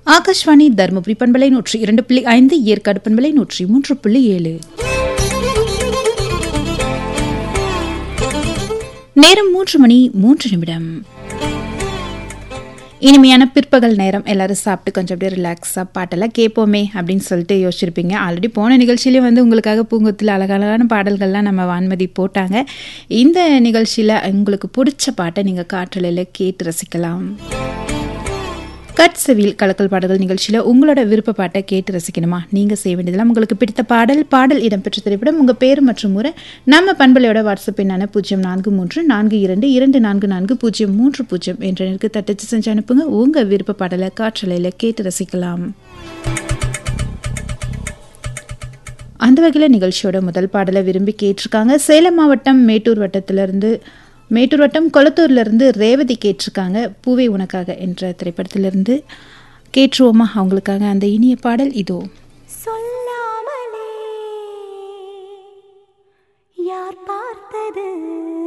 ஆகாஷ்வாணி தருமபுரி பண்பலை நூற்றி இரண்டு புள்ளி ஐந்து ஏற்காடு பண்பலை நூற்றி மூன்று புள்ளி ஏழு நேரம் மூன்று மணி மூன்று நிமிடம் இனிமையான பிற்பகல் நேரம் எல்லாரும் சாப்பிட்டு கொஞ்சம் அப்படியே ரிலாக்ஸாக பாட்டெல்லாம் கேட்போமே அப்படின்னு சொல்லிட்டு யோசிச்சிருப்பீங்க ஆல்ரெடி போன நிகழ்ச்சியிலே வந்து உங்களுக்காக பூங்கத்தில் அழகழகான பாடல்கள்லாம் நம்ம வான்மதி போட்டாங்க இந்த நிகழ்ச்சியில் உங்களுக்கு பிடிச்ச பாட்டை நீங்கள் காற்றலையில் கேட்டு ரசிக்கலாம் கட் செவில் கலக்கல் பாடல்கள் நிகழ்ச்சியில் உங்களோட விருப்ப பாட்டை கேட்டு ரசிக்கணுமா நீங்கள் செய்ய வேண்டியதெல்லாம் உங்களுக்கு பிடித்த பாடல் பாடல் இடம்பெற்ற திரைப்படம் உங்கள் பேர் மற்றும் முறை நம்ம பண்பலையோட வாட்ஸ்அப் எண்ணான பூஜ்ஜியம் நான்கு மூன்று நான்கு இரண்டு இரண்டு நான்கு நான்கு பூஜ்ஜியம் மூன்று பூஜ்ஜியம் என்ற எனக்கு தட்டச்சு செஞ்சு அனுப்புங்க உங்கள் விருப்ப பாடலை காற்றலையில் கேட்டு ரசிக்கலாம் அந்த வகையில் நிகழ்ச்சியோட முதல் பாடலை விரும்பி கேட்டிருக்காங்க சேலம் மாவட்டம் மேட்டூர் வட்டத்திலிருந்து மேட்டூர் வட்டம் கொளத்தூர்லேருந்து ரேவதி கேட்டிருக்காங்க பூவே உனக்காக என்ற திரைப்படத்திலிருந்து கேட்டுருவோமா அவங்களுக்காக அந்த இனிய பாடல் இதோ சொல்லாமலே யார் பார்த்தது